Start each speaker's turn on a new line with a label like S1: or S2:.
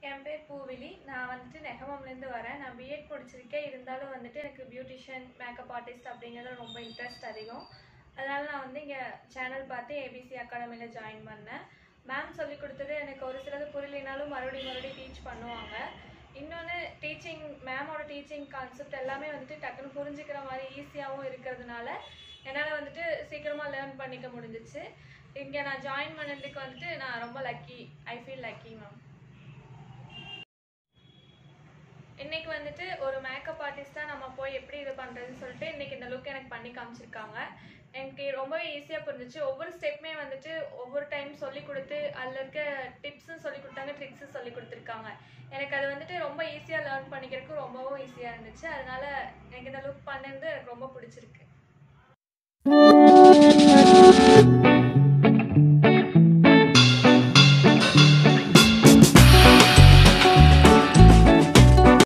S1: என் பேர் பூவிலி நான் வந்துட்டு நெகமம்லேருந்து வரேன் நான் பிஎட் முடிச்சிருக்கேன் இருந்தாலும் வந்துட்டு எனக்கு பியூட்டிஷியன் மேக்கப் ஆர்டிஸ்ட் அப்படிங்கிறது ரொம்ப இன்ட்ரெஸ்ட் அதிகம் அதனால நான் வந்து இங்கே சேனல் பார்த்து ஏபிசி அகாடமியில் ஜாயின் பண்ணேன் மேம் சொல்லி கொடுத்தது எனக்கு ஒரு சிலது புரியலைனாலும் மறுபடியும் மறுபடியும் டீச் பண்ணுவாங்க இன்னொன்று டீச்சிங் மேமோட டீச்சிங் கான்செப்ட் எல்லாமே வந்துட்டு டக்குன்னு புரிஞ்சுக்கிற மாதிரி ஈஸியாகவும் இருக்கிறதுனால என்னால் வந்துட்டு சீக்கிரமாக லேர்ன் பண்ணிக்க முடிஞ்சிச்சு இங்கே நான் ஜாயின் பண்ணதுக்கு வந்துட்டு நான் ரொம்ப lucky I feel lucky ma'am இன்னைக்கு வந்துட்டு ஒரு மேக்கப் ஆர்டிஸ்டாக நம்ம போய் எப்படி இது பண்ணுறதுன்னு சொல்லிட்டு இன்னைக்கு இந்த லுக் எனக்கு பண்ணி காமிச்சிருக்காங்க எனக்கு ரொம்பவே ஈஸியாக புரிஞ்சிச்சு ஒவ்வொரு ஸ்டெப்புமே வந்துட்டு ஒவ்வொரு டைம் சொல்லி கொடுத்து அதில் இருக்க டிப்ஸும் சொல்லி கொடுத்தாங்க ட்ரிக்ஸும் சொல்லி கொடுத்துருக்காங்க எனக்கு அது வந்துட்டு ரொம்ப ஈஸியாக லேர்ன் பண்ணிக்கிறதுக்கு ரொம்பவும் ஈஸியாக இருந்துச்சு அதனால எனக்கு இந்த லுக் பண்ணது எனக்கு ரொம்ப பிடிச்சிருக்கு